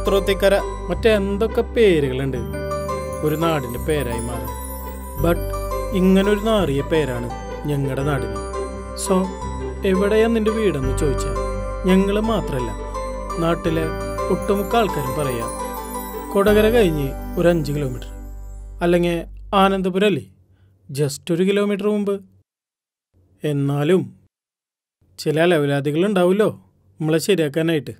മുത്രോത്തിക്കര മറ്റെന്തൊക്കെ പേരുകളുണ്ട് ഒരു നാടിന്റെ പേരായി മാറി ബട്ട് ഇങ്ങനൊരു നാറിയ പേരാണ് ഞങ്ങളുടെ നാടിന് സോ എവിടെയാ നിന്റെ വീടെന്ന് ചോദിച്ചാൽ ഞങ്ങൾ മാത്രമല്ല നാട്ടിലെ ഒട്ടുമുക്ക ആൾക്കാരും പറയാം കൊടകര കഴിഞ്ഞ് ഒരു അഞ്ച് കിലോമീറ്റർ അല്ലെങ്കിൽ ആനന്ദപുരം അല്ലേ ജസ്റ്റ് ഒരു കിലോമീറ്റർ മുമ്പ് എന്നാലും ചില അലവലാദികൾ ഉണ്ടാവുമല്ലോ നമ്മളെ ശരിയാക്കാനായിട്ട്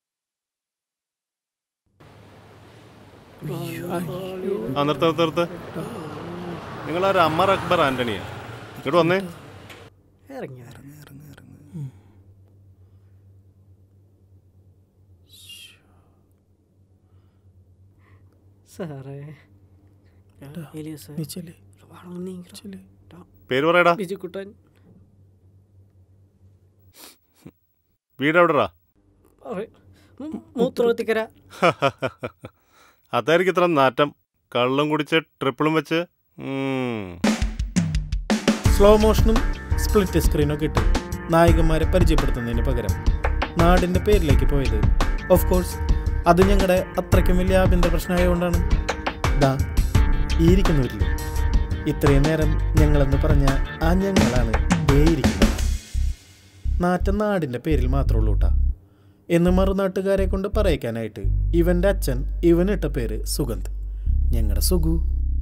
ആ നിർത്ത നിർത്ത നിർത്ത് നിങ്ങൾ ഒരു അമർ അക്ബർ ആന്റണിയാ ഇങ്ങോട്ട് വന്നേ ഇറങ്ങി ഇറങ്ങി ഇറങ്ങി ഇറങ്ങി സാറേ എലിയസ് നീ ചെല്ല്, ചെല്ല്. പേര് പറയടാ ബിജുക്കുട്ടൻ വീട് എവിടെടാ പറ- മു- മൂത്രവത്തിക്കര അതായിരിക്കും ഇത്ര നാറ്റം കള്ളും കുടിച്ച് ട്രിപ്പിളും വെച്ച് ഉം. സ്ലോ മോഷനും സ്പ്ലിറ്റ് സ്ക്രീനൊക്കെ ഇട്ട് നായകന്മാരെ പരിചയപ്പെടുത്തുന്നതിന് പകരം നാടിൻ്റെ പേരിലേക്ക് പോയത് ഓഫ് കോഴ്സ് അത് ഞങ്ങളുടെ അത്രയ്ക്കും വലിയ ആഭ്യന്തര പ്രശ്നമായതുകൊണ്ടാണ് ദാ ഈ ഇരിക്കുന്നവരിൽ ഇത്രയും നേരം ഞങ്ങളെന്ന് പറഞ്ഞ ആ ഞങ്ങളാണ് ദേ ഇരിക്കുന്നത് നാറ്റം നാടിൻ്റെ പേരിൽ മാത്രമേ ഉള്ളൂ കേട്ടാ എന്ന് മറുനാട്ടുകാരെ കൊണ്ട് പറയിക്കാനായിട്ട് ഇവൻ്റെ അച്ഛൻ ഇവനിട്ട പേര് സുഗന്ധ് ഞങ്ങളുടെ സുഗു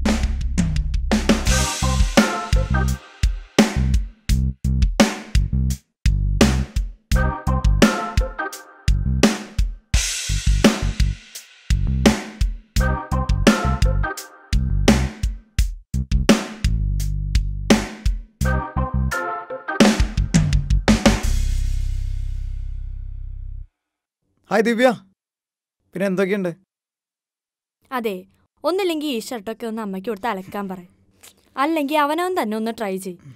ഹായ് ദിവ്യ പിന്നെ എന്തൊക്കെയുണ്ട് അതെ ഒന്നില്ലെങ്കിൽ ഈ ഷർട്ടൊക്കെ ഒന്ന് അമ്മയ്ക്ക് കൊടുത്ത് അലക്കാൻ പറയും അല്ലെങ്കിൽ അവനവൻ തന്നെ ഒന്ന് ട്രൈ ചെയ്യും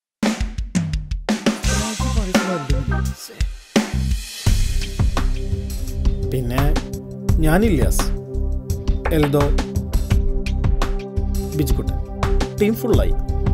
പിന്നെ ഞാൻ ഇല്യാസ് എൽദോ ബിജുക്കുട്ടൻ ടീം ഫുള്ളായി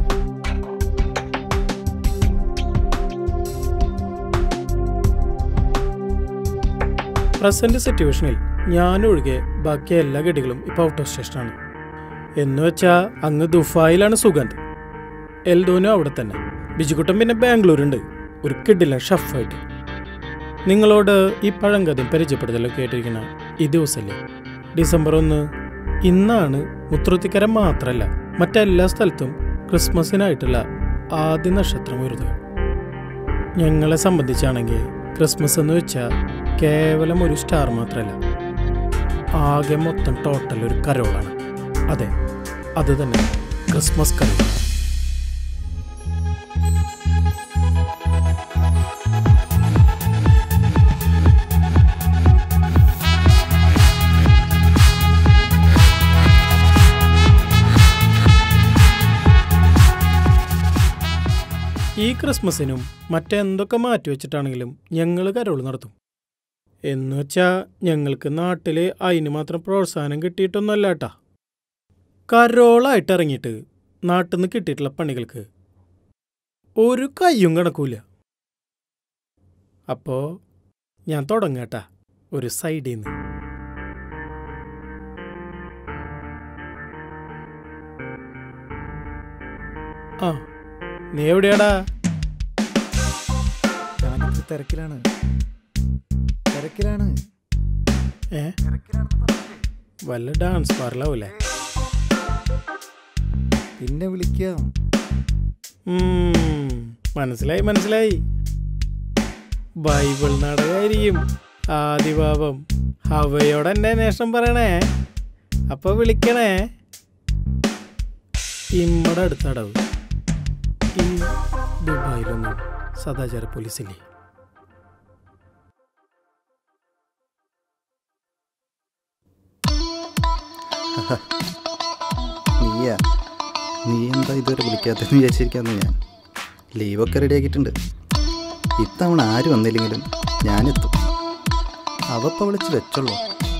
പ്രസന്റ് സിറ്റുവേഷനിൽ ഞാനൊഴികെ ബാക്കി എല്ലാ ഗഡികളും ഇപ്പോൾ ഔട്ട് ഓഫ് സ്റ്റേഷനാണ് എന്ന് വെച്ചാ അങ്ങ് ദുഫായിലാണ് സുഗന്ധ് എൽദോനും അവിടെ തന്നെ ബിജുക്കുട്ടൻ പിന്നെ ബാംഗ്ലൂരുണ്ട് ഒരു കിഡില്ല ഷഫായിട്ട് നിങ്ങളോട് ഈ പഴങ്കഥയും പരിചയപ്പെടുത്തലൊക്കെ ആയിട്ടിരിക്കുന്ന ഈ ദിവസമല്ലേ ഡിസംബർ ഒന്ന് ഇന്നാണ് മുത്രത്തിക്കര മാത്രമല്ല മറ്റെല്ലാ സ്ഥലത്തും ക്രിസ്മസിനായിട്ടുള്ള ആദ്യ നക്ഷത്രം വരുന്നത് ഞങ്ങളെ സംബന്ധിച്ചാണെങ്കിൽ ക്രിസ്മസ് എന്ന് വെച്ചാൽ കേവലം ഒരു സ്റ്റാർ മാത്രമല്ല ആകെ മൊത്തം ടോട്ടൽ ഒരു കരോളാണ് അതെ അത് തന്നെ ക്രിസ്മസ് കരോൾ ഈ ക്രിസ്മസിനും മറ്റെന്തൊക്കെ മാറ്റിവെച്ചിട്ടാണെങ്കിലും ഞങ്ങൾ കരോൾ നടത്തും എന്ന് വെച്ചാൽ ഞങ്ങൾക്ക് നാട്ടിൽ അതിന് മാത്രം പ്രോത്സാഹനം കിട്ടിയിട്ടൊന്നുമല്ല കേട്ടാ കരോളായിട്ട് ഇറങ്ങിയിട്ട് നാട്ടിൽ നിന്ന് കിട്ടിയിട്ടുള്ള പണികൾക്ക് ഒരു കയ്യും കണക്കൂല അപ്പോ ഞാൻ തുടങ്ങാട്ടാ ഒരു സൈഡിൽ നിന്ന് ആ നീ എവിടെയാടാ ഞാനിപ്പോ തിരക്കിലാണ് തിരക്കിലാണ് ഏ വല്ല ഡാൻസ് പാർലാവൂലേ പിന്നെ വിളിക്കാം ഉം, മനസ്സിലായി മനസ്സിലായി ബൈബിൾ നാടകമായിരിക്കും ആദിപാപം ഹവയോടെ എൻ്റെ അന്വേഷണം പറയണേ അപ്പൊ വിളിക്കണേ ഇമ്മടെ അടുത്തടവ് ഈ ദുബായിലൊന്നും സദാചാര പോലീസില്ലേ നീയാ നീ എന്താ ഇതുവരെ വിളിക്കാത്തെന്ന് വിചാരിച്ചിരിക്കാന്ന് ഞാൻ ലീവൊക്കെ റെഡിയാക്കിയിട്ടുണ്ട് ഇത്തവണ ആര് വന്നില്ലെങ്കിലും ഞാനെത്തും അവപ്പ വിളിച്ച് വെച്ചോളൂ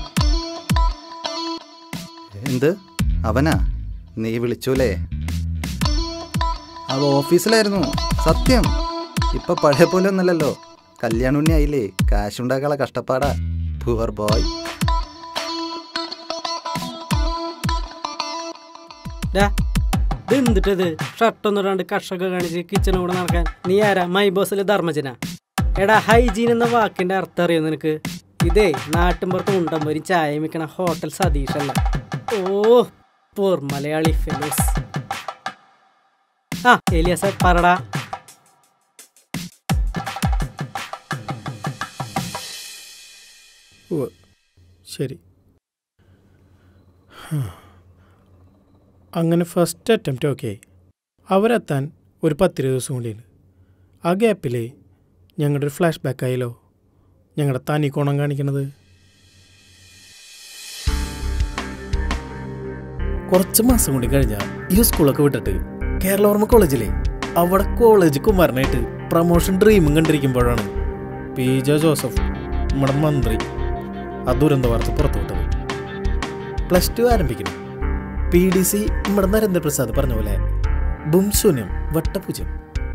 എന്ത് അവനാ നീ വിളിച്ചൂലേ അവ ഓഫീസിലായിരുന്നു സത്യം ഇപ്പൊ പഴയ പോലെ ഒന്നല്ലല്ലോ കല്യാണ ഉണ്ണി ആയില്ലേ കാശുണ്ടാക്കാനുള്ള കഷ്ടപ്പാടാ പുവർ ബോയ് ഡാ ഇത് എന്തിട്ടത് ഷർട്ടൊന്നും ഇടാണ്ട് കഷൊക്കെ കാണിച്ച് കിച്ചണും കൂടെ നടക്കാൻ നീ ആരാ മൈ ബോസിലെ ധർമ്മജന എടാ ഹൈജീൻ എന്ന വാക്കിന്റെ അർത്ഥം അറിയോ നിനക്ക് ഇതേ നാട്ടിൻപുറത്ത് ഉണ്ടമ്പൊരി ചായ മിക്കണ ഹോട്ടൽ സതീഷ് അല്ല ഓ പോർ മലയാളി ഫെലോസ് ആ ഏലിയാസ പറടാ ഉവ്വ്. ശരി അങ്ങനെ ഫസ്റ്റ് അറ്റംപ്റ്റ് ഓക്കെ അവരെത്താൻ ഒരു പത്തിരുപത് ദിവസം കൂടിയുണ്ട് ആ ഗ്യാപ്പിൽ ഞങ്ങളുടെ ഒരു ഫ്ലാഷ് ബാക്ക് ആയല്ലോ ഞങ്ങളുടെ തനി കോണം കാണിക്കണത് കുറച്ച് മാസം കൂടി കഴിഞ്ഞാൽ ഈ സ്കൂളൊക്കെ വിട്ടിട്ട് കേരളവർമ്മ കോളേജിലെ അവിടെ കോളേജ് കുമാരനായിട്ട് പ്രൊമോഷൻ ഡ്രീമും കണ്ടിരിക്കുമ്പോഴാണ് പി ജെ ജോസഫ് നമ്മുടെ മന്ത്രി ആ ദുരന്ത വാർത്ത പുറത്തുവിട്ടത് പ്ലസ് ടു ആരംഭിക്കണം പി ഡി സി നമ്മുടെ നരേന്ദ്രപ്രസാദ് പറഞ്ഞ പോലെ ബുംശൂന്യം വട്ടപൂജ്യം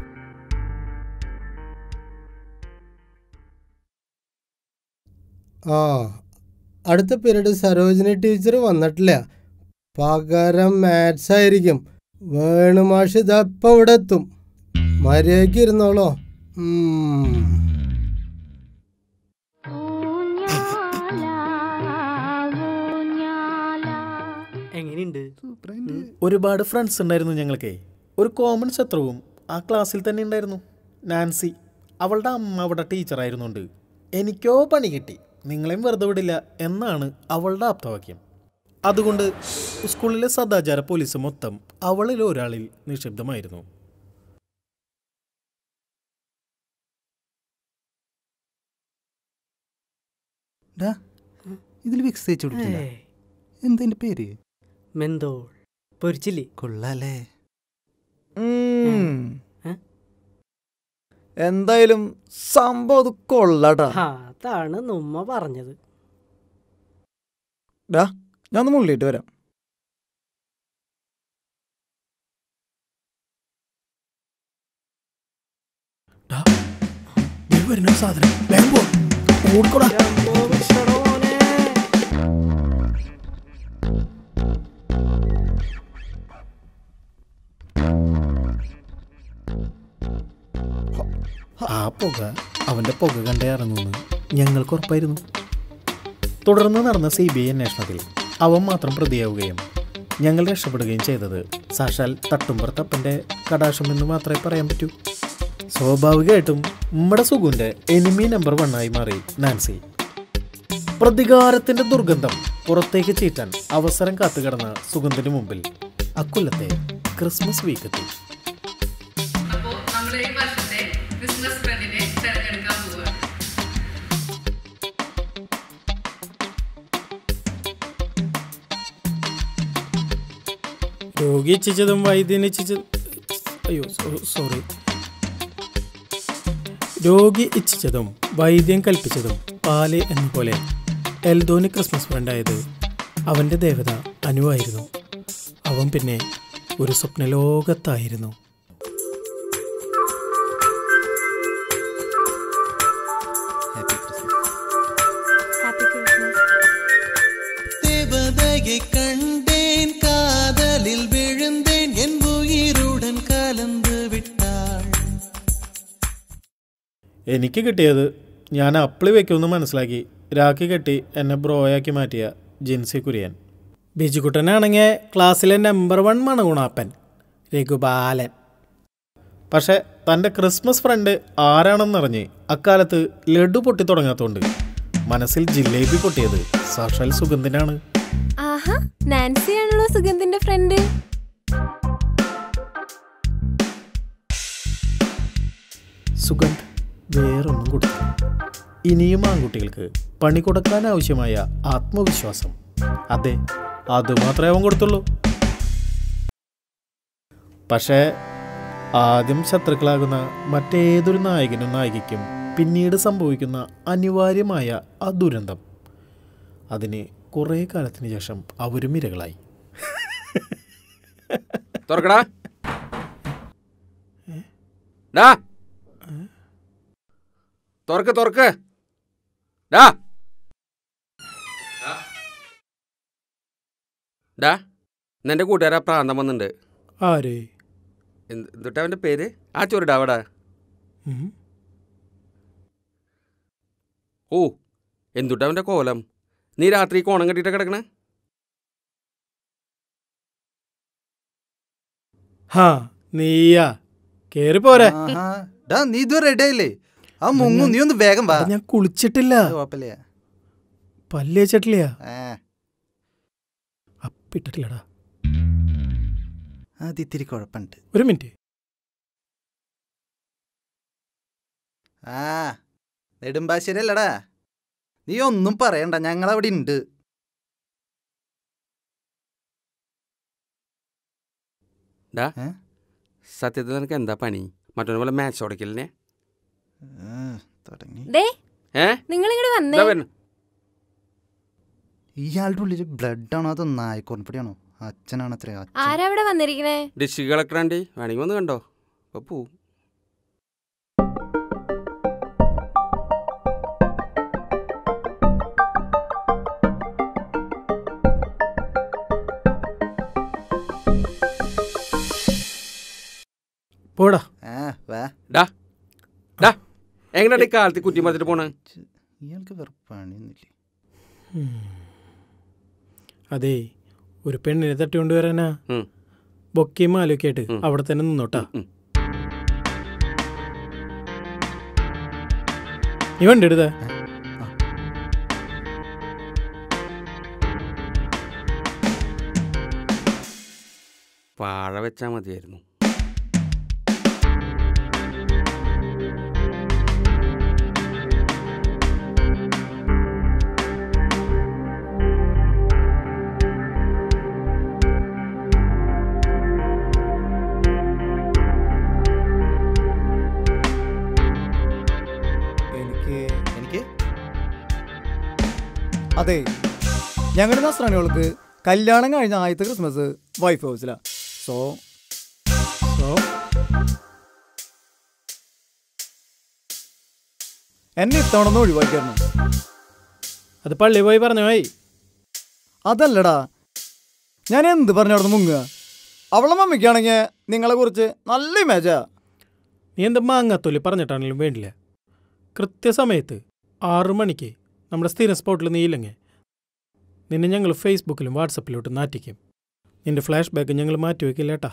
ആ അടുത്ത പീരീഡ് സരോജിനി ടീച്ചർ വന്നിട്ടില്ല പകരം മാത്സ് ആയിരിക്കും വേണുമാഷ് ഇതപ്പം ഇവിടെ എത്തും മര്യാദയ്ക്ക് ഇരുന്നോളോ ഉം. എങ്ങനെയുണ്ട് ഒരുപാട് ഫ്രണ്ട്സ് ഉണ്ടായിരുന്നു ഞങ്ങൾക്ക് ഒരു കോമൺ ശത്രുവും ആ ക്ലാസ്സിൽ തന്നെ ഉണ്ടായിരുന്നു നാൻസി അവളുടെ അമ്മ അവിടെ ടീച്ചറായിരുന്നുണ്ട് എനിക്കോ പണി കിട്ടി നിങ്ങളെയും വെറുതെ വിടില്ല എന്നാണ് അവളുടെ ആപ്തവാക്യം അതുകൊണ്ട് സ്കൂളിലെ സദാചാര പോലീസ് മൊത്തം അവളിൽ ഒരാളിൽ നിക്ഷിപ്തമായിരുന്നു ഡാ ഇതിൽ വിക്സ് തേച്ച് കൊടുക്കില്ല ഏയ്, എന്താ ഇതിന്റെ പേര് മെന്തോൾ പൊരിച്ചില്ലേ കൊള്ളാലേ ഏ? എന്തായാലും സംഭവം അത് കൊള്ളാട്ടാ ആ അതാണ് നമ്മ പറഞ്ഞത് ഡാ ഞാൻ ഒന്ന് മുള്ളിയിട്ട് വരാം ദേ വരുന്ന സാധനം വേഗം പോ. ഓടിക്കോടാ. രമ്പോ വിഷടോ മോനെ. ആ പുക അവന്റെ പുക കണ്ടേ ഇറങ്ങുന്നു ഞങ്ങൾക്ക് ഉറപ്പായിരുന്നു തുടർന്ന് നടന്ന സി ബി ഐ അന്വേഷണത്തിൽ അവൻ മാത്രം പ്രതിയാവുകയും ഞങ്ങൾ രക്ഷപ്പെടുകയും ചെയ്തത് സാക്ഷാൽ തട്ടുംപുറത്തപ്പൻ്റെ കടാശം എന്ന് മാത്രമേ പറയാൻ പറ്റൂ സ്വാഭാവികമായിട്ടും നമ്മുടെ സുഗുന്റെ എനിമി നമ്പർ വണ്ണായി മാറി നാൻസി പ്രതികാരത്തിന്റെ ദുർഗന്ധം പുറത്തേക്ക് ചീറ്റാൻ അവസരം കാത്തുകിടന്ന സുഗന്ധിന് മുമ്പിൽ അക്കൊല്ലത്തെ ക്രിസ്മസ് വീക്ക് എത്തി അപ്പോൾ നമ്മൾ ഈ വർഷത്തെ ക്രിസ്മസ് ഫ്രണ്ടിനെ തിരഞ്ഞെടുക്കാൻ പോവുകയാണ് രോഗി ഇച്ഛിച്ചതും വൈദ്യൻ ഇച്ഛിച്ചതും അയ്യോ സോ- സോറി രോഗി ഇച്ഛിച്ചതും വൈദ്യൻ കൽപ്പിച്ചതും പാല് എന്ന പോലെ എൽദോന് ക്രിസ്മസ് ഫ്രണ്ടായത് അവൻ്റെ ദേവത അനുവായിരുന്നു അവൻ പിന്നെ ഒരു സ്വപ്നലോകത്തായിരുന്നു ഹാപ്പി ക്രിസ്മസ് ഹാപ്പി ക്രിസ്മസ് தேவதையை கண்டேன் காதலில் விழுந்தேன் என் உயிருடன் கலந்து விட்டாள் എനിക്ക് കിട്ടിയത് ഞാൻ അപ്പിളി വെക്കുമെന്ന് മനസ്സിലാക്കി രാഖി കെട്ടി എന്നെ ബ്രോയാക്കി മാറ്റിയ ജിൻസി കുര്യൻ ബിജുക്കുട്ടനാണെങ്കിൽ ക്ലാസ്സിലെ നമ്പർ വൺ മണഗുണാപ്പൻ രഘുബാലൻ പക്ഷെ തൻ്റെ ക്രിസ്മസ് ഫ്രണ്ട് ആരാണെന്നറിഞ്ഞ് അക്കാലത്ത് ലഡു പൊട്ടി തുടങ്ങാത്തോണ്ട് മനസ്സിൽ ജിലേബി പൊട്ടിയത് സാക്ഷാൽ സുഗന്ധിനാണ് ആഹാ നാൻസി ആണല്ലോ സുഗന്ധിന്റെ ഫ്രണ്ട് സുഗന്ധ് വേറൊന്നും കൊടുത്തു ഇനിയും ആൺകുട്ടികൾക്ക് പണി കൊടുക്കാൻ ആവശ്യമായ ആത്മവിശ്വാസം അതെ അതുമാത്രമേ അവൻ കൊടുത്തുള്ളൂ പക്ഷേ ആദ്യം ശത്രുക്കളാകുന്ന മറ്റേതൊരു നായകനും നായികയ്ക്കും പിന്നീട് സംഭവിക്കുന്ന അനിവാര്യമായ ആ ദുരന്തം അതിന് കുറേ കാലത്തിന് ശേഷം അവരും ഇരകളായി തുറക്കടാ ഡാ തുറക്ക് തുറക്ക് ഡാ ഡാ ഇന്ന് എൻ്റെ കൂട്ടുകാരാ പ്രാന്തം വന്നിട്ടുണ്ട് ആര് എന്ത് എന്തുട്ടാ അവൻ്റെ പേര് ആ ചൊരിടാ അവിടെ ഉം. ഓ എന്തുട്ടാ അവൻ്റെ കോലം നീ രാത്രി കോണം കെട്ടിയിട്ട് കിടക്കണേ ഹാ നീയാ കേറി പോരെ ആഹാ. ഡാ നീ ഇതുവരെ റെഡി ആയില്ലേ ആ മുങ്ങു നീ ഒന്ന് വേഗം വാ ഞാൻ കുളിച്ചിട്ടില്ല അത് കുഴപ്പമില്ല പല്ല് വെച്ചിട്ടില്ല ഏ അപ്പിട്ടിട്ടില്ലടാ അത് ഇത്തിരി കുഴപ്പമുണ്ട് ഒരു മിനിറ്റ് ആ നെടുമ്പാശ്ശേരി അല്ലടാ നീ ഒന്നും പറയണ്ട ഞങ്ങളവിടെ ഉണ്ട് ഡാ ഏ? സത്യത്തിൽ നിനക്ക് എന്താ പണി മറ്റൊരു പോലെ മാച്ച് ഉടക്കലിനെ ആ, തുടങ്ങി ദേ ഏ നിങ്ങൾ ഇങ്ങോട്ട് വന്നേ ഇതാ വരുന്നു. ഇയാളുടെ ഉള്ളിൽ ബ്ലഡ് ആണോ അതോ നായക്കോർപ്പൊടിയാണോ അച്ഛനാണ് അത്ര ആരാ ഇവിടെ വന്നിരിക്കണേ ഡിസ്ട്രിക്ട് കളക്ടർ ആണ്ടി വേണമെങ്കിൽ വന്ന് കണ്ടോ അപ്പോൾ പോവും പോടാ ആ വാ ഡാ ഡാ എങ്ങനെയാ ഈ കാലത്ത് കുറ്റി മറിച്ചിട്ട് പോണേ ഇയാൾക്ക് വേറെ പണിയൊന്നുമില്ലേ അതേ ഒരു പെണ്ണിനെ തട്ടിക്കൊണ്ട് വരാനാ ഉം. ബൊക്കയും മാലൊക്കെ ആയിട്ട് ഉം. അവിടെ തന്നെ നിന്നോട്ടാ ഉം. നീ വണ്ടി എടുത്തേ വാഴ വെച്ചാൽ മതിയായിരുന്നു എനിക്ക് എനിക്ക് അതെ ഞങ്ങളുടെ നസ്രാണികൾക്ക് കല്യാണം കഴിഞ്ഞ ആദ്യത്തെ ക്രിസ്മസ് വൈഫ് ഹൗസിലാ സോ സോ എന്നെ ഇത്തവണ ഒന്ന് ഒഴിവാക്കിയായിരുന്നു അത് പള്ളി പോയി പറഞ്ഞു പോയി അതല്ലടാ ഞാൻ എന്ത് പറഞ്ഞു അവിടെ മുങ്ങുക അവളെ മമ്മിക്കാണെങ്കിൽ നിങ്ങളെ കുറിച്ച് നല്ല ഇമേജാ നീ എന്ത് മാങ്ങാത്തൊലി പറഞ്ഞിട്ടാണെങ്കിലും വേണ്ടില്ല കൃത്യസമയത്ത് ആറു മണിക്ക് നമ്മുടെ സ്ഥിരം സ്പോട്ടിൽ നീ ഇല്ലെങ്കിൽ നിന്നെ ഞങ്ങൾ ഫേസ്ബുക്കിലും വാട്സപ്പിലോട്ട് നാറ്റിക്കും നിന്റെ ഫ്ലാഷ് ബാക്ക് ഞങ്ങൾ മാറ്റിവെക്കില്ല ഏട്ടാ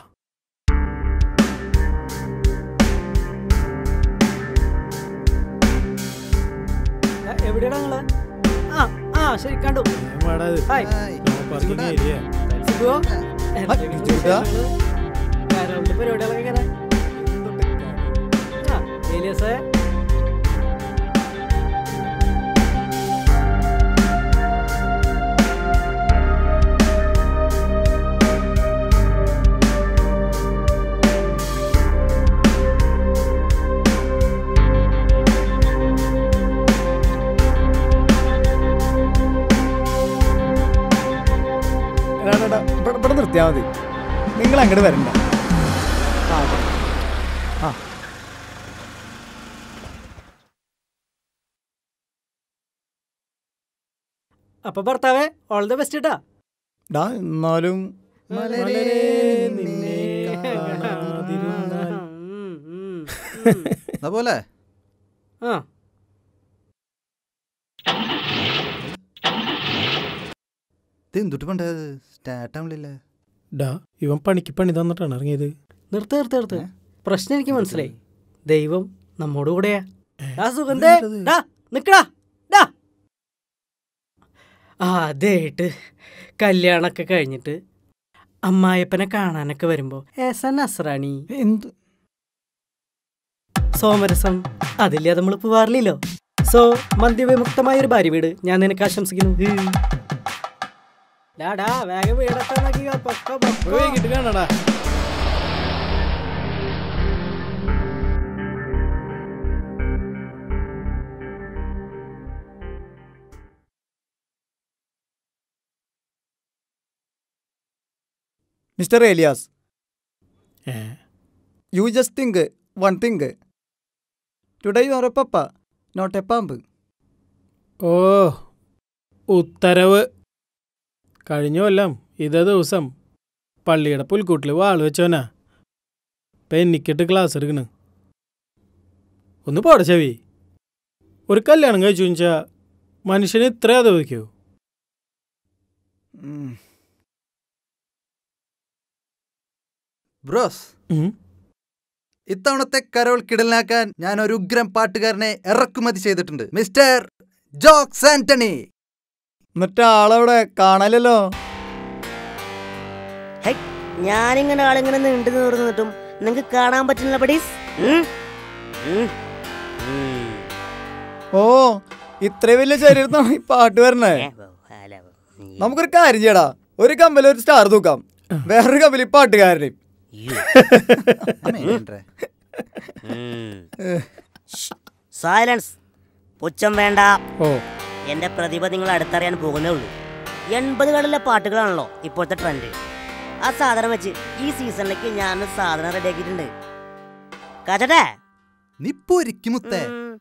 ആ, എവിടെയാടാ നിങ്ങള് ആ ആ ശരി കണ്ടു വാടാ ഇത്. Hi hi. No parking area സുഖോ എന്തൊക്കെ ഇജ്ജൂട്ടാ? വിശേഷങ്ങള്? കരോളിന്റെ പരിപാടികളൊക്കെ എങ്ങനെ ആ ഏലിയസേ എടാ, എടാ, എടാ, ഇവിടെ ഇവിടെ നിർത്തിയാൽ മതി നിങ്ങൾ അങ്ങോട്ട് വരണ്ട ആ അതെ. ആ അപ്പൊ ഭർത്താവേ ഓൾ ദ ബെസ്റ്റ് ഇട്ടാ ഡാ എന്നാലും മലരേ നിന്നെ കാണാതിരുന്നാൽ. ഉം, ഉം, ഉം. എന്നാ പോലെ ആ ഇത് എന്തുട്ട് പണ്ടത് സ്റ്റാർട്ട് ആവണില്ല ഡാ ഇവൻ പണിക്ക് പണി തന്നിട്ടാണ് ഇറങ്ങിയത് നിർത്ത് നിർത്ത് നിർത്ത് ഏ? പ്രശ്നം എനിക്ക് മനസ്സിലായി ദൈവം നമ്മോട് കൂടെയാ ഏ? ഡാ സുഗന്ധേ ഇതെന്തത്? ഡാ നിക്കടാ ഡാ ആദ്യമായിട്ട് കല്യാണമൊക്കെ കഴിഞ്ഞിട്ട് അമ്മായപ്പനെ കാണാനൊക്കെ വരുമ്പോ ഏസ നസ്രാണി എന്ത് സോമരസം അതില്ലാതെ നമ്മൾ പോവാറില്ലല്ലോ സോ മദ്യവിമുക്തമായ ഒരു ഭാര്യ വീട് ഞാൻ നിനക്ക് ആശംസിക്കുന്നു ഹ്. ഡാ, ഡാ, വേഗം വീടൊക്കെ നോക്കി വാ, പൊക്കോ, പൊക്കോ. വൈകിട്ട് കാണാടാ mister Elias hey you just think one thing today you are a papa not a പാമ്പ് ഓ ഉത്തരവ് കഴിഞ്ഞ കൊല്ലം ഇതേ ദിവസം പള്ളിയുടെ പുൽക്കൂട്ടിൽ വാള് വെച്ചവനാ ഇപ്പം എനിക്കിട്ട് ക്ലാസ് എടുക്കണ് ഒന്ന് പോടെ ചെവി ഒരു കല്യാണം കഴിച്ചു വെച്ചാ മനുഷ്യനെ ഇത്ര അതോദിക്കോ ബ്രോസ് ഇത്തവണത്തെ കരോൾ കിടലാക്കാൻ ഞാൻ ഒരു ഉഗ്രം പാട്ടുകാരനെ ഇറക്കുമതി ചെയ്തിട്ടുണ്ട് മിസ്റ്റർ ജോക്സ് ആന്റണി എന്നിട്ട് ആളവിടെ കാണാലല്ലോ ഞാനിങ്ങനെ ആളിങ്ങനെ നീണ്ടു നിന്നിട്ടും നിങ്ങക്ക് കാണാൻ പറ്റുന്നില്ല ബഡീസ് ഓ ഇത്ര വലിയ ശരീരത്താണ് ഈ പാട്ട് വരണേ നമുക്കൊരു കാര്യം ചെയ്യടാ ഒരു കമ്പൽ ഒരു സ്റ്റാർ തൂക്കാം വേറൊരു കമ്പൽ ഈ പാട്ടുകാരനെയും സൈലൻസ് പുച്ഛം വേണ്ട ഓ എന്റെ പ്രതിഭ നിങ്ങൾ അടുത്തറിയാൻ പോകുന്നേ ഉള്ളൂ എൺപതുകളിലെ പാട്ടുകളാണല്ലോ ഇപ്പോഴത്തെ ട്രെൻഡ് ആ സാധനം വെച്ച് ഈ സീസണിലേക്ക് ഞാൻ സാധനം റെഡിയാക്കിയിട്ടുണ്ട് കാച്ചട്ടെ നീ പൊരിക്കും മുത്തേ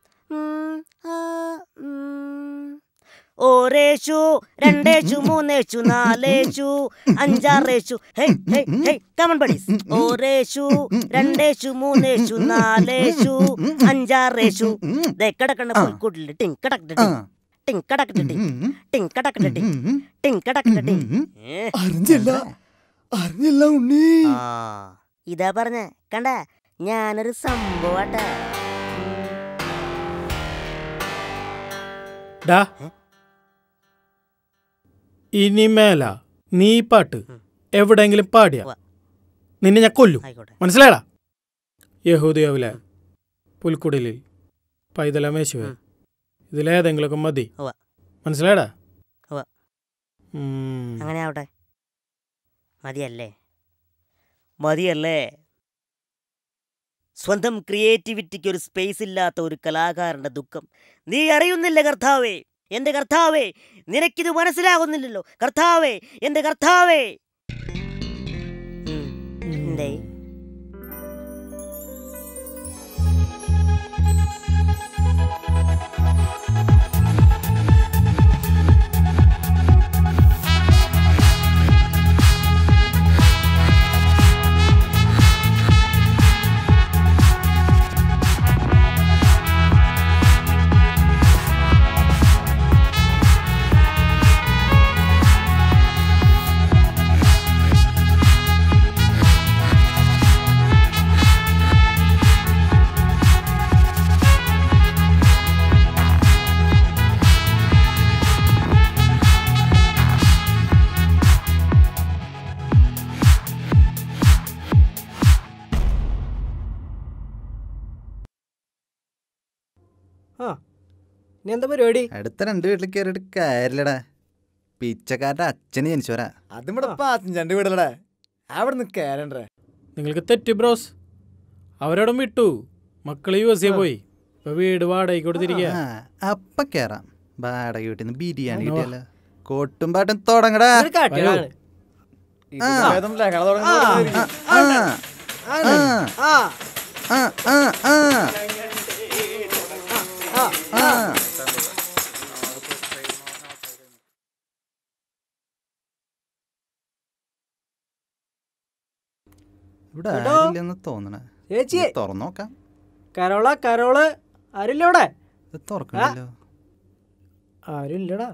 ഒരേശു രണ്ടേശു മൂന്നേശു നാലേശു അഞ്ചാറേശു ഹേ ഹേ ഹേ കമൺ ബഡീസ് ഒരേശു രണ്ടേശു മൂന്നേശു നാലേശു അഞ്ചാറേശു ദേ കിടക്കണ്ട പുൽക്കൂട്ടിൽ ടിങ് കിടക്കട്ടെ ടിങ് ടിങ് കിടക്കട്ടെ ടിങ് ടിങ് കിടക്കട്ടെ ടിങ് ടിങ് കിടക്കട്ടെ ടിങ് ഏ. അറിഞ്ഞില്ല അറിഞ്ഞില്ല ഉണ്ണി ആ ഇതാ പറഞ്ഞ കണ്ട ഞാനൊരു സംഭവട്ടെ ഡാ ഇനി മേല നീ ഈ പാട്ട് എവിടെയെങ്കിലും പാടിയ നിന്നെ ഞാൻ കൊല്ലും മനസ്സിലായടാ യഹൂദിയാവിലെ പുൽക്കുടലിൽ പൈതല മേശുവേ ഇതിലേതെങ്കിലുമൊക്കെ മതി ഉവ്വ. മനസ്സിലായടാ ഉവ്വ. ഉം. അങ്ങനെ ആവട്ടെ മതിയല്ലേ മതിയല്ലേ സ്വന്തം ക്രിയേറ്റിവിറ്റിക്ക് ഒരു സ്പേസ് ഇല്ലാത്ത ഒരു കലാകാരന്റെ ദുഃഖം നീ അറിയുന്നില്ല കർത്താവേ എന്റെ കർത്താവേ നിനക്കിത് മനസ്സിലാകുന്നില്ലല്ലോ കർത്താവേ എന്റെ കർത്താവേ ഉം. എന്തേ ആ ഇനി എന്താ പരിപാടി അടുത്ത രണ്ട് വീട്ടിൽ കയറിയിട്ട് കാര്യമില്ലടാ പിച്ചക്കാരുടെ അച്ഛന് ജനിച്ചവരാ അത് ഇവിടെ പാസഞ്ചറിന്റെ വീടല്ലേ അവിടെ നിന്ന് കയറണ്ടേ നിങ്ങൾക്ക് തെറ്റി ബ്രോസ് അവരവിടെ വിട്ടു മക്കൾ യു എസ് എ പോയി ഇപ്പൊ വീട് വാടകയ്ക്ക് കൊടുത്തിരിക്കുക ആ, അപ്പ കേറാം വാടക വീട്ടിൽ നിന്ന് ബിരിയാണി കിട്ടിയല്ലോ കോട്ടും പാട്ടും തുടങ്ങടാ ഒരു കാട്ടിയാ ആള്. ആ. ഭേദം ലഹള തുടങ്ങുന്ന ആ, പോലെ ഇരിക്കും. ആ, ആണ്. ആ, ആ ആ, ആ, ആ. ആ ആ. ഇവിടെ കേട്ടോ? ആരില്ലെന്ന് തോന്നണേ ചേച്ചി ഇത് തുറന്നു നോക്കാം കരോള കരോള് ആരില്ല ഇവിടെ ഇത് തുറക്കണില്ലല്ലോ ആരും ഇല്ലടാ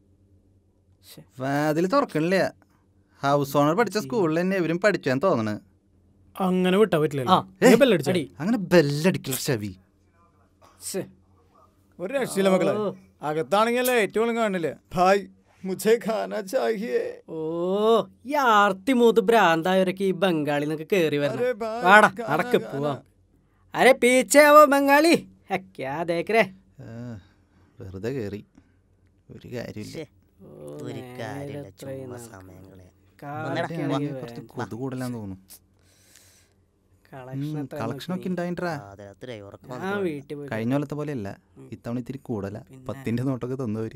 വാതിൽ തുറക്കണില്ല ഹൗസ് ഓണർ പഠിച്ച സ്കൂളിൽ തന്നെ ഇവരും പഠിച്ചാന്ന് തോന്നണ് അങ്ങനെ വിട്ടാ പറ്റില്ലല്ലോ ആ. നീ ബെല്ലടിച്ചാ അടി. അങ്ങനെ ബെല്ലടിക്കല ചെവി ശ്ശെ. ഒരു രക്ഷയില്ല മക്കളെ ഓ. അകത്താണെങ്കിലേ ഏറ്റവും കൂടുതൽ കാണില്ലേ ഭായ് മുझे खाना चाहिए ഓ ഈ ആർത്തി മൂത്ത് ഭ്രാന്തായവരൊക്കെ ഈ ബംഗാളി നിന്നൊക്കെ കേറി വരണം അരെ ഭായ്, വാടാ ഗാന, നടക്ക് ഗാന. പോവാം അരെ പീച്ചയാവോ ബംഗാളി ഹെ, ക്യാ ദേക്കരേ ആ, വെറുതെ കേറി ഒരു കാര്യമില്ല ശ്ശെ. ഒരു കാര്യമില്ല ചുമ്മാ സമയങ്ങളെ കാലൊക്കെയാണെങ്കി കുറച്ച് വേണ്ട. കൊതു കൂടുതലാന്ന് തോന്നുന്നു കളക്ഷൻ എത്ര കളക്ഷൻ ഒക്കെ നോക്കി? ഉണ്ടായിട്ടാ പാതിരാത്രി ഉറക്കം ഞാൻ വന്നിട്ട് വീട്ടിൽ പോയി കഴിഞ്ഞ കൊല്ലത്തെ പോലെയല്ല ഇത്തവണ ഇത്തിരി കൂടുതല പത്തിന്റെ നോട്ടൊക്കെ തന്നവര്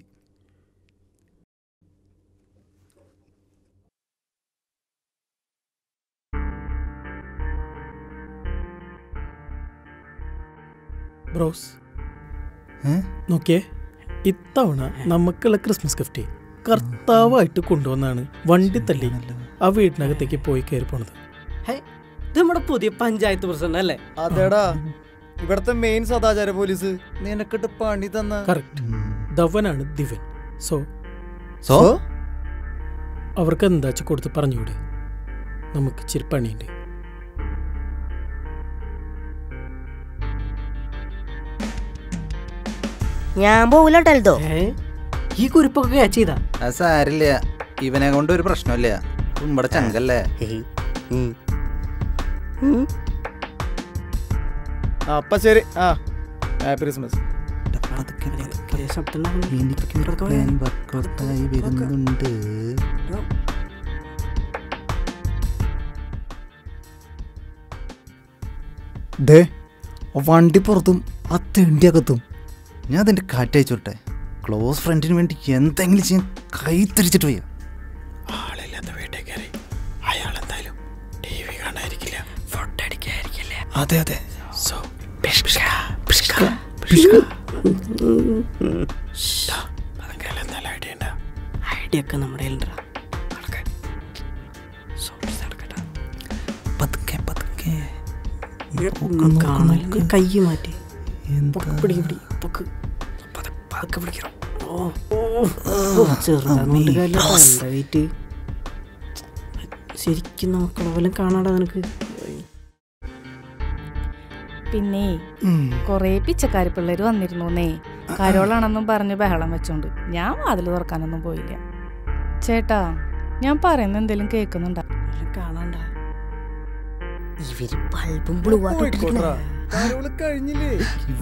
ബ്രോസ് ഏ? നോക്കിയേ ഇത്തവണ നമുക്കുള്ള ക്രിസ്മസ് ഗിഫ്റ്റ് കർത്താവായിട്ട് കൊണ്ടുവന്നാണ് വണ്ടി തള്ളി ആ വീട്ടിനകത്തേക്ക് പോയി കയറി പോണത് ഹേ, ഇത് നമ്മുടെ പുതിയ പഞ്ചായത്ത് പ്രസിഡന്റ് അല്ലേ അതേടാ ഇവിടത്തെ മെയിൻ സദാചാര പോലീസ് നിനക്കിട്ട് പണി തന്ന കറക്റ്റ് ധവനാണ് ദിവൻ സോ സോ അവർക്ക് എന്താച്ച കൊടുത്ത് പറഞ്ഞുകൂടെ നമുക്ക് ഇച്ചിരി പണിയുണ്ട് ഞാൻ പോവില്ല ടെൽതോ ഈ കുരിപ്പൊക്കെ ക്യാച്ച് ചെയ്താ അത് സാരില്ല ഇവനെ കൊണ്ട് ഒരു പ്രശ്നമില്ല നമ്മുടെ ചങ്കല്ലേ അപ്പൊ ശരി ആ ഹാപ്പി ക്രിസ്മസ് വരുന്നുണ്ട് ദേ ആ വണ്ടി പുറത്തും ആ തെണ്ടി അകത്തും ഞാൻ അതിന്റെ കാറ്റ് അയച്ചോട്ടെ ക്ലോസ് ഫ്രണ്ടിന് വേണ്ടി എന്തെങ്കിലും ചെയ്യാൻ കൈ തിരിച്ചിട്ട് വയ്യ ആളില്ലാത്ത വീട്ടിൽ കയറി അയാൾ എന്തായാലും ടി വി കാണാതിരിക്കില്ല ഫുഡ് അടിക്കാതിരിക്കില്ല അതെ അതെ സോ നല്ല ഐഡിയ ഉണ്ട് ഐഡിയ ഒക്കെ നമ്മുടെ കയ്യിലുണ്ടാ. പതുക്കെ പതുക്കെ ഒന്നും കാണില്ല. കൈ മാറ്റി പൊക്ക് പിടി പിടി പൊക്ക് പത- പതുക്കെ പിടിക്കണം ഓ ഓ ചെറുതാന്നുകൊണ്ട് കാര്യമില്ല എന്താ വെയിറ്റ് ശരിക്കും നോക്കണം വല്ലതും കാണാടാ നിനക്ക് പിന്നെ കൊറേ പിച്ചക്കാരി പിള്ളേര് വന്നിരുന്നേ കരോളാണെന്നും പറഞ്ഞ് ബഹളം വെച്ചോണ്ട് ഞാൻ വാതിൽ തുറക്കാനൊന്നും പോയില്ല ചേട്ടാ ഞാൻ പറയുന്ന എന്തെങ്കിലും കേൾക്കുന്നുണ്ടാ കാണാണ്ട ഇവര് ബൾബും ബ്ലൂ കഴിഞ്ഞില്ലേ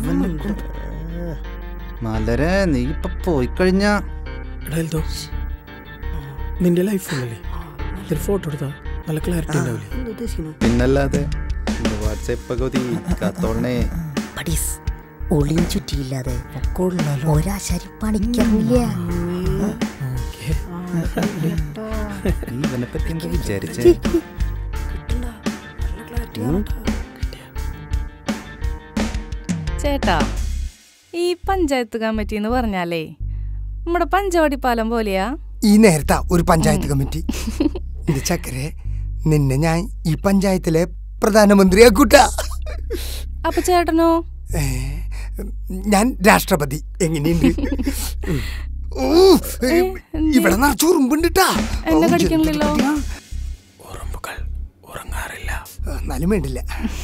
മലരെ നീ ഇപ്പൊ പോയി കഴിഞ്ഞാ എടാ എൽദോ, നിന്റെ ലൈഫ് ഉള്ളല്ലേ ഒരു ഫോട്ടോ എടുത്താ നല്ല ക്ലാരിറ്റി ഉണ്ടാവില്ലേ പിന്നല്ലാതെ വാട്സാപ്പ് പകുതി കത്തോണേ പഠീസ് ഒളിയും ചുറ്റിയില്ലാതെ ഒരാശാരി പണിക്കിറങ്ങില്ല നീ ഇവനെ പറ്റി എന്താ വിചാരിച്ചേ ചേട്ടാ ഈ പഞ്ചായത്ത് കമ്മിറ്റി എന്ന് പറഞ്ഞാലേ നമ്മുടെ പഞ്ചവടി പാലം പോലെയാ ഈ നേരത്താ ഒരു പഞ്ചായത്ത് കമ്മിറ്റി ഇത് ചക്കരെ നിന്നെ ഞാൻ ഈ പഞ്ചായത്തിലെ പ്രധാനമന്ത്രിയാക്കൂട്ട അപ്പൊ ചേട്ടനോ ഞാൻ രാഷ്ട്രപതി എങ്ങനെയുണ്ട് ഓ, ഇവിടെ നിറച്ച് ഉറുമ്പുണ്ടിട്ടാ എന്നെ കടിക്കണില്ലല്ലോ എന്നാലും വേണ്ടില്ല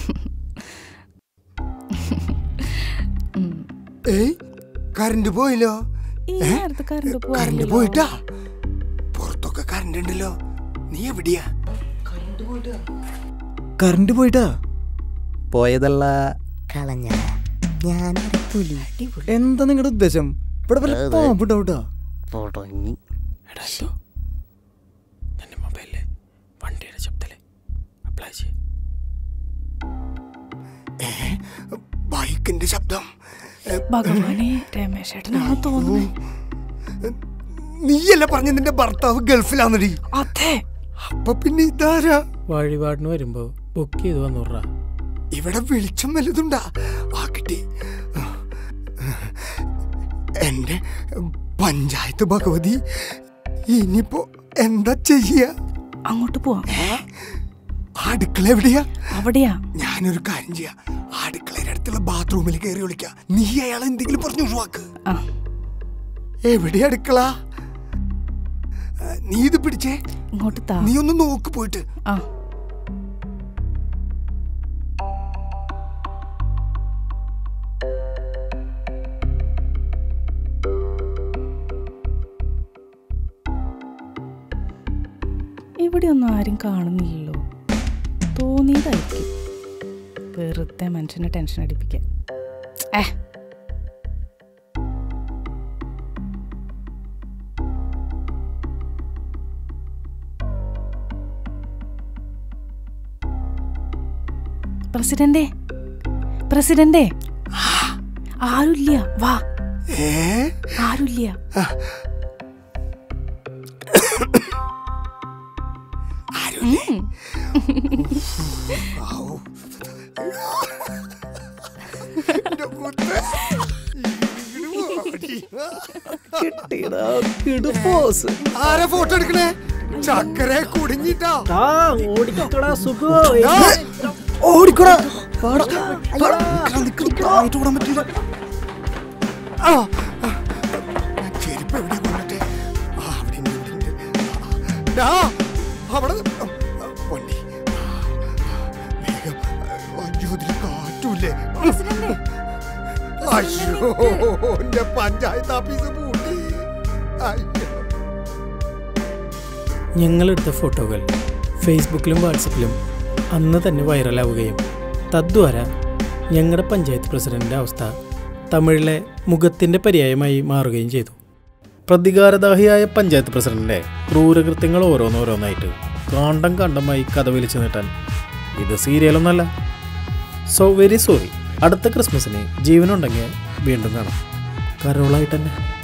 ഏയ് കറണ്ട് പോയില്ലോ ഈ ഏ? നേരത്ത് കറണ്ട് കറണ്ട് പോവാറില്ലല്ലോ. പോയിട്ടാ പുറത്തൊക്കെ കറണ്ട് ഉണ്ടല്ലോ നീ എവിടെയാ കറണ്ട് പോയിട്ടാ പോയതല്ല കളഞ്ഞ ഞാൻ പുലി എന്താ നിങ്ങളുടെ ഉദ്ദേശം ഇവിടെ വല്ല അതെ. പാമ്പുണ്ടാവൂട്ടാ തുടങ്ങി നിന്റെ മൊബൈലില് വണ്ടിയുടെ ശബ്ദത്തില് അപ്ലൈ ചെയ്യും ബൈക്കിന്റെ ശബ്ദം ഭഗവാനെ രമേശ് ചേട്ടനാണ് തോന്നുന്നു നീയല്ല പറഞ്ഞ നിന്റെ ഭർത്താവ് ഗൾഫിലാന്നടി അതെ അപ്പൊ പിന്നെ ഇതാരാ വഴിപാടിന് വരുമ്പോ ബുക്ക് ചെയ്ത് വന്നുറാ ഇവിടെ വെളിച്ചം വലുതുണ്ടാ ആ കിട്ടി എന്റെ പഞ്ചായത്ത് ഭഗവതി ഇനിയിപ്പോ എന്താ ചെയ്യ അങ്ങോട്ട് പോവാം അടുക്കള എവിടെയാ അവിടെയാ ഞാനൊരു കാര്യം ചെയ്യാം ആ അടുക്കളയുടെ അടുത്തുള്ള ബാത്റൂമിൽ കയറി വിളിക്കാം നീ അയാൾ എന്തെങ്കിലും പറഞ്ഞു ഒഴിവാക്ക് എവിടെ അടുക്കള ആ, നീ ഇത് പിടിച്ചേ ഇങ്ങോട്ട് താ നീ ഒന്ന് നോക്ക് പോയിട്ട് ആ ഇവിടെയൊന്നും ആരും കാണുന്നില്ലല്ലോ തോന്നിയതായിരിക്കും വെറുതെ മനുഷ്യനെ ടെൻഷൻ അടിപ്പിക്കാൻ ഏ പ്രസിഡന്റെ പ്രസിഡന്റെ ആരുമില്ല വാ ആരുമില്ല ആരാ ഫോട്ടോ എടുക്കണേ ചക്കരെ കുടുങ്ങിട്ടാ ഓടിക്കടാ സുഖോ ഓടിക്കോടാ ഓടാൻ പറ്റില്ല ആ ഞാൻ ചെരുപ്പ് എവിടെയാ കൊണ്ടിട്ടെ ആ അവിടെ ഉണ്ട്, ഇവിടെ ഉണ്ട്. ഡാ, അവിടെ വണ്ടി വേഗം അയ്യോ ഇതിൽ കാറ്റൂല്ലേ അയ്യോ എന്റെ പഞ്ചായത്ത് ഓഫീസ് പൂട്ടി അയ്യോ ഞങ്ങളെടുത്ത ഫോട്ടോകൾ ഫേസ്ബുക്കിലും വാട്സപ്പിലും അന്ന് തന്നെ വൈറലാവുകയും തദ്വാര ഞങ്ങളുടെ പഞ്ചായത്ത് പ്രസിഡന്റിൻ്റെ അവസ്ഥ തമിഴിലെ മുഖത്തിൻ്റെ പര്യായമായി മാറുകയും ചെയ്തു പ്രതികാരദാഹിയായ പഞ്ചായത്ത് പ്രസിഡന്റിൻ്റെ ക്രൂരകൃത്യങ്ങൾ ഓരോന്നോരോന്നായിട്ട് കാണ്ടം കണ്ടമായി കഥ വലിച്ചു നീട്ടാൻ ഇത് സീരിയലൊന്നല്ല സോ വെരി സോറി അടുത്ത ക്രിസ്മസിന് ജീവനുണ്ടെങ്കിൽ വീണ്ടും കാണാം കരോളായിട്ട് തന്നെ